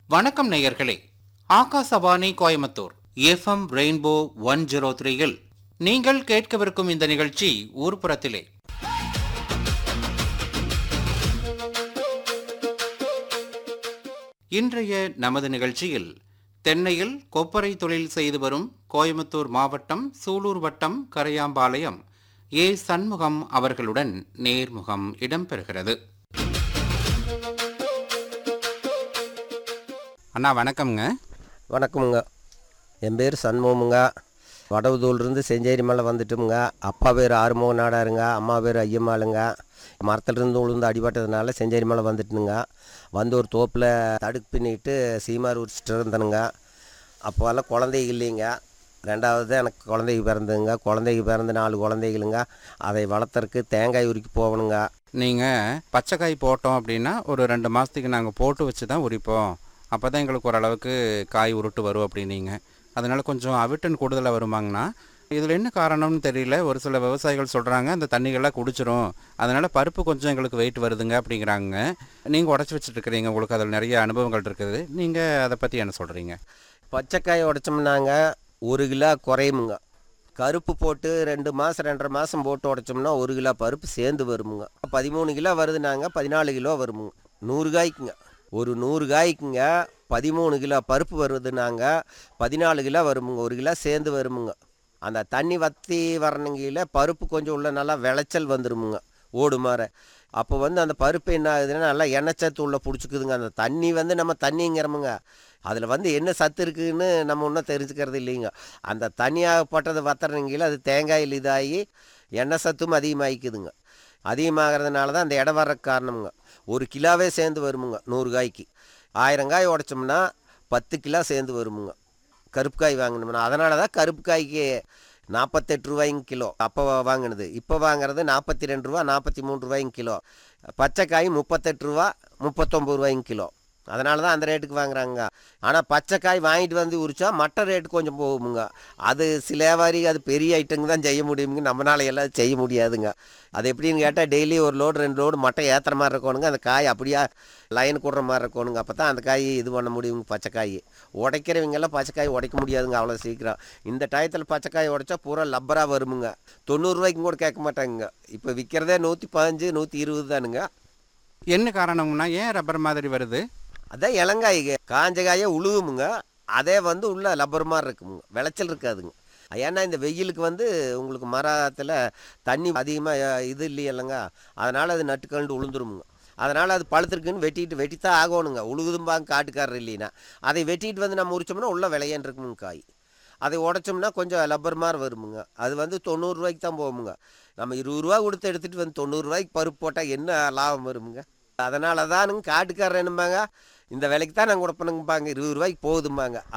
வணக்கம் நேயர்களே Akashvani Coimbatore FM rainbow one zero த்ரீயில் நீங்கள் கேட்கவிருக்கும் இந்த நிகழ்ச்சி ஊர்ப்புறத்திலே இன்றைய நமது நிகழ்ச்சியில் தென்னையில் கொப்பரை தொழில் செய்து வரும் கோயம்புத்தூர் மாவட்டம் சூலூர் வட்டம் கரையாம்பாளையம் ஏ சண்முகம் அவர்களுடன் நேர்முகம் இடம்பெறுகிறது அண்ணா வணக்கம்ங்க வணக்கமுங்க என் பேர் சண்முகமுங்க வடவுதூர்லேருந்து செஞ்சேரி மலை வந்துட்டோமுங்க அப்பா பேர் ஆறுமுக நாடாருங்க அம்மா பேர் ஐயம்மாளுங்க மரத்துலேருந்து உளுந்து அடிபட்டதுனால செஞ்சேரி மலை வந்துட்டுனுங்க வந்து ஒரு தோப்பில் தடுக்கு பின்னிட்டு சீமார் உரிச்சிட்டு இருந்தனுங்க அப்போல்லாம் குழந்தைங்க இல்லைங்க ரெண்டாவது எனக்கு குழந்தைங்க பிறந்ததுங்க குழந்தைங்க பிறந்த நாலு குழந்தைகளுங்க அதை வளர்த்துறக்கு தேங்காய் உரிக்க போகணுங்க நீங்கள் பச்சைக்காய் போட்டோம் அப்படின்னா ஒரு ரெண்டு மாதத்துக்கு நாங்கள் போட்டு வச்சு தான் உரிப்போம் அப்போ தான் எங்களுக்கு ஓரளவுக்கு காய் உருட்டு வரும் அப்படின்னீங்க அதனால் கொஞ்சம் அவிட்டன் கூடுதலாக வருமாங்கண்ணா இதில் என்ன காரணம்னு தெரியல ஒரு சில விவசாயிகள் சொல்கிறாங்க அந்த தண்ணிகள்லாம் குடிச்சிரும் அதனால் பருப்பு கொஞ்சம் எங்களுக்கு வெயிட் வருதுங்க அப்படிங்கிறாங்க நீங்கள் உடச்சி வச்சுட்டு உங்களுக்கு அதில் நிறைய அனுபவங்கள் இருக்குது நீங்கள் அதை பற்றி என்ன சொல்கிறீங்க பச்சைக்காய் உடைச்சோம்னாங்க ஒரு கிலோ குறையுமுங்க கருப்பு போட்டு ரெண்டு மாதம் ரெண்டரை மாதம் போட்டு உடைச்சோம்னா ஒரு கிலோ பருப்பு சேர்ந்து வருமுங்க பதிமூணு கிலோ வருதுனாங்க பதினாலு கிலோ வருமுங்க நூறு காய்க்குங்க ஒரு நூறு காய்க்குங்க பதிமூணு கிலோ பருப்பு வருதுனாங்க பதினாலு கிலோ வருமுங்க ஒரு கிலோ சேர்ந்து வருமுங்க அந்த தண்ணி வற்றி வரணுங்கில பருப்பு கொஞ்சம் உள்ள நல்லா விளைச்சல் வந்துருமுங்க ஓடு மாற அப்போ வந்து அந்த பருப்பு என்ன ஆகுதுன்னா நல்லா எண்ணெய் சத்து உள்ள பிடிச்சிக்குதுங்க அந்த தண்ணி வந்து நம்ம தண்ணிங்கிறோமுங்க அதில் வந்து என்ன சத்து இருக்குதுன்னு நம்ம ஒன்றும் தெரிஞ்சுக்கிறது இல்லைங்க அந்த தண்ணியாகப்பட்டது வத்துறங்கில அது தேங்காயில் இதாகி எண்ணெய் சத்தும் அதிகமாகிக்குதுங்க அதிகமாகிறதுனால தான் அந்த இடம் வர்ற காரணமுங்க ஒரு கிலோவே சேர்ந்து வருமுங்க நூறு காய்க்கு ஆயிரம் காய் உடைச்சோம்னா பத்து கிலோ சேர்ந்து வருமுங்க கருப்பு காய் வாங்கினோம்னா அதனால தான் கருப்பு காய்க்கு நாற்பத்தெட்டு ரூபாய்ங்க கிலோ அப்போ வாங்கினது இப்போ வாங்குறது நாற்பத்தி ரெண்டு ரூபா நாற்பத்தி மூணு ரூபாய்ங்க கிலோ பச்சை காய் முப்பத்தெட்டு ரூபா முப்பத்தொம்பது ரூபாய்ங்க கிலோ அதனால தான் அந்த ரேட்டுக்கு வாங்குறாங்க ஆனால் பச்சை காய் வாங்கிட்டு வந்து உரிச்சா மற்ற ரேட்டு கொஞ்சம் போகுமுங்க அது சில வியாபாரி அது பெரிய ஐட்டங்க தான் செய்ய முடியுமுங்க நம்மளால எல்லாம் செய்ய முடியாதுங்க அது எப்படின்னு கேட்டால் டெய்லி ஒரு லோடு ரெண்டு லோடு மட்டை ஏற்றுற மாதிரி இருக்கணுங்க அந்த காய் அப்படியே லைன் கொடுற மாதிரி இருக்கணுங்க அப்போ தான் அந்த காய் இது பண்ண முடியுங்க பச்சை காய் உடைக்கிறவங்கெல்லாம் பச்சை காய் உடைக்க முடியாதுங்க அவ்வளோ சீக்கிரம் இந்த டயத்தில் பச்சை காய் உடைச்சா பூரா லப்பராக வருமுங்க தொண்ணூறுரூவாய்க்கும் கூட கேட்க மாட்டாங்க இப்போ விற்கிறதே நூற்றி பதினஞ்சு நூற்றி இருபது தானுங்க என்ன காரணம்னா ஏன் ரப்பர் மாதிரி வருது அதான் இளங்காய்ங்க காஞ்ச காயை உழுவுமுங்க அதே வந்து உள்ள லப்பர் மாதிரி இருக்குமுங்க விளைச்சல் இருக்காதுங்க ஏன்னா இந்த வெயிலுக்கு வந்து உங்களுக்கு மரத்தில் தண்ணி அதிகமாக இது இல்லையல்லங்க அதனால் அது நட்டுக்கண்டு உளுந்துருமுங்க அதனால் அது பழுத்திருக்குன்னு வெட்டிட்டு வெட்டித்தான் ஆகணுங்க உழுகுதும்பாங்க காட்டுக்காரர் இல்லைன்னா அதை வெட்டிட்டு வந்து நம்ம உரிச்சோம்னா உள்ள விளையாண்டு இருக்குமுங்க காய் அதை உடைச்சோம்னா கொஞ்சம் லப்பர் மாதிரி வருமுங்க அது வந்து தொண்ணூறுரூவாய்க்கு தான் போகுமுங்க நம்ம இருபது ரூபா கொடுத்து எடுத்துகிட்டு வந்து தொண்ணூறுரூவாய்க்கு பருப்பு போட்டால் என்ன லாபம் வருமுங்க அதனால தானுங்க காட்டுக்காரர் என்னம்பாங்க இந்த விலைக்கு தான் நாங்கள் கொடுப்பணுங்கப்பாங்க இருபது ரூபாய்க்கு போகுதும்பாங்க